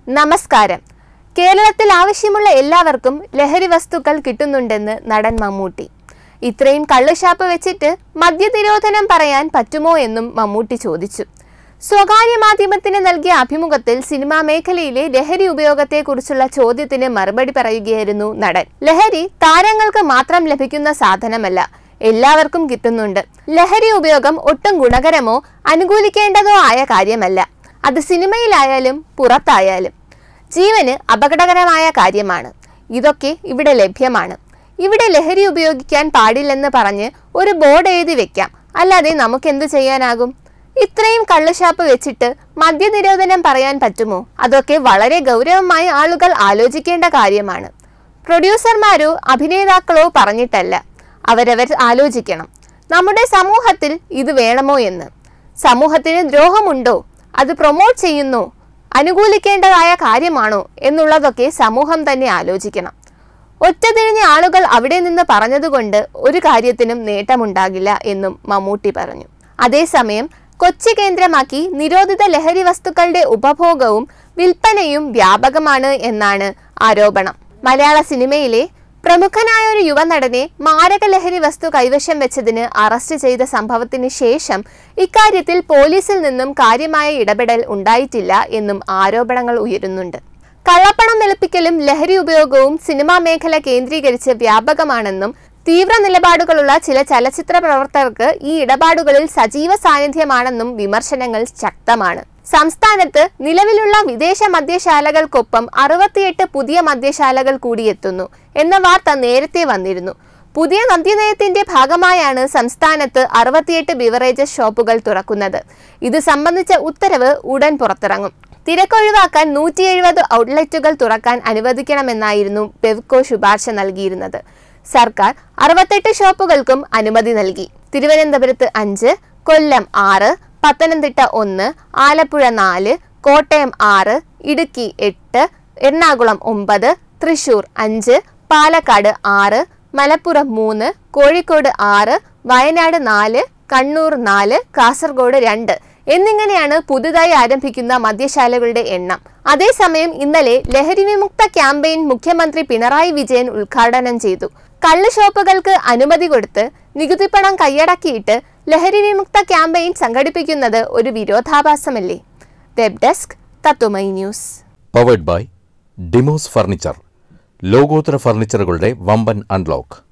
നമസ്കാരം കേരളത്തിൽ ആവശ്യമുള്ള എല്ലാവർക്കും ലഹരി വസ്തുക്കൾ കിട്ടുന്നുണ്ടെന്ന് നടൻ മമ്മൂട്ടി ഇത്രയും കള്ളുഷാപ്പ് വെച്ചിട്ട് മദ്യനിരോധനം പറയാൻ പറ്റുമോ എന്നും മമ്മൂട്ടി ചോദിച്ചു സ്വകാര്യ മാധ്യമത്തിന് നൽകിയ അഭിമുഖത്തിൽ സിനിമാ മേഖലയിലെ ലഹരി ഉപയോഗത്തെക്കുറിച്ചുള്ള ചോദ്യത്തിന് മറുപടി പറയുകയായിരുന്നു നടൻ ലഹരി താരങ്ങൾക്ക് മാത്രം ലഭിക്കുന്ന സാധനമല്ല എല്ലാവർക്കും കിട്ടുന്നുണ്ട് ലഹരി ഉപയോഗം ഒട്ടും ഗുണകരമോ അനുകൂലിക്കേണ്ടതോ ആയ കാര്യമല്ല അത് സിനിമയിലായാലും പുറത്തായാലും ജീവന് അപകടകരമായ കാര്യമാണ് ഇതൊക്കെ ഇവിടെ ലഭ്യമാണ് ഇവിടെ ലഹരി ഉപയോഗിക്കാൻ പാടില്ലെന്ന് പറഞ്ഞ് ഒരു ബോർഡ് എഴുതി വെക്കാം അല്ലാതെ നമുക്കെന്ത് ചെയ്യാനാകും ഇത്രയും കള്ളുഷാപ്പ് വെച്ചിട്ട് മദ്യനിരോധനം പറയാൻ പറ്റുമോ അതൊക്കെ വളരെ ഗൗരവമായി ആളുകൾ ആലോചിക്കേണ്ട കാര്യമാണ് പ്രൊഡ്യൂസർമാരോ അഭിനേതാക്കളോ പറഞ്ഞിട്ടല്ല അവരവർ ആലോചിക്കണം നമ്മുടെ സമൂഹത്തിൽ ഇത് വേണമോ എന്ന് സമൂഹത്തിന് ദ്രോഹമുണ്ടോ അത് പ്രൊമോട്ട് ചെയ്യുന്നോ അനുകൂലിക്കേണ്ടതായ കാര്യമാണോ എന്നുള്ളതൊക്കെ സമൂഹം തന്നെ ആലോചിക്കണം ഒറ്റതിരിഞ്ഞ ആളുകൾ അവിടെ നിന്ന് പറഞ്ഞതുകൊണ്ട് ഒരു കാര്യത്തിനും നേട്ടമുണ്ടാകില്ല എന്നും മമ്മൂട്ടി പറഞ്ഞു അതേസമയം കൊച്ചി കേന്ദ്രമാക്കി നിരോധിത ലഹരി വസ്തുക്കളുടെ ഉപഭോഗവും വിൽപ്പനയും വ്യാപകമാണ് എന്നാണ് ആരോപണം മലയാള സിനിമയിലെ പ്രമുഖനായ ഒരു യുവനടനെ മാരക ലഹരി വസ്തു കൈവശം വെച്ചതിന് അറസ്റ്റ് ചെയ്ത സംഭവത്തിന് ശേഷം ഇക്കാര്യത്തിൽ പോലീസിൽ നിന്നും കാര്യമായ ഇടപെടൽ ഉണ്ടായിട്ടില്ല എന്നും ആരോപണങ്ങൾ ഉയരുന്നുണ്ട് കള്ളപ്പണം വെളുപ്പിക്കലും ലഹരി ഉപയോഗവും സിനിമാ മേഖല കേന്ദ്രീകരിച്ച് വ്യാപകമാണെന്നും തീവ്ര നിലപാടുകളുള്ള ചില ചലച്ചിത്ര പ്രവർത്തകർക്ക് ഈ ഇടപാടുകളിൽ സജീവ സാന്നിധ്യമാണെന്നും വിമർശനങ്ങൾ ശക്തമാണ് സംസ്ഥാനത്ത് നിലവിലുള്ള വിദേശ മദ്യശാലകൾക്കൊപ്പം അറുപത്തിയെട്ട് പുതിയ മദ്യശാലകൾ കൂടിയെത്തുന്നു എന്ന വാർത്ത നേരത്തെ വന്നിരുന്നു പുതിയ മദ്യനയത്തിന്റെ ഭാഗമായാണ് സംസ്ഥാനത്ത് അറുപത്തിയെട്ട് ബിവറേജസ് ഷോപ്പുകൾ തുറക്കുന്നത് ഇത് സംബന്ധിച്ച ഉത്തരവ് ഉടൻ പുറത്തിറങ്ങും തിരക്കൊഴിവാക്കാൻ നൂറ്റി എഴുപത് ഔട്ട്ലെറ്റുകൾ തുറക്കാൻ അനുവദിക്കണമെന്നായിരുന്നു ബെവ്കോ ശുപാർശ നൽകിയിരുന്നത് സർക്കാർ അറുപത്തെട്ട് ഷോപ്പുകൾക്കും അനുമതി നൽകി തിരുവനന്തപുരത്ത് അഞ്ച് കൊല്ലം ആറ് പത്തനംതിട്ട ഒന്ന് ആലപ്പുഴ നാല് കോട്ടയം ആറ് ഇടുക്കി എട്ട് എറണാകുളം ഒമ്പത് തൃശൂർ അഞ്ച് പാലക്കാട് ആറ് മലപ്പുറം മൂന്ന് കോഴിക്കോട് ആറ് വയനാട് നാല് കണ്ണൂർ നാല് കാസർഗോഡ് രണ്ട് എന്നിങ്ങനെയാണ് പുതുതായി ആരംഭിക്കുന്ന മദ്യശാലകളുടെ എണ്ണം അതേസമയം ഇന്നലെ ലഹരി വിമുക്ത ക്യാമ്പയിൻ മുഖ്യമന്ത്രി പിണറായി വിജയൻ ഉദ്ഘാടനം ചെയ്തു കള്ള് ഷോപ്പുകൾക്ക് അനുമതി കൊടുത്ത് നികുതിപ്പണം കൈയടക്കിയിട്ട് ലഹരി വിമുക്ത ക്യാമ്പയിൻ സംഘടിപ്പിക്കുന്നത് ഒരു വിരോധാഭാസമല്ലേ വെബ് ഡെസ്ക് തത്തുമൈ news powered by Demos furniture ലോകോത്തര ഫർണിച്ചറുകളുടെ വമ്പൻ അൺലോക്ക്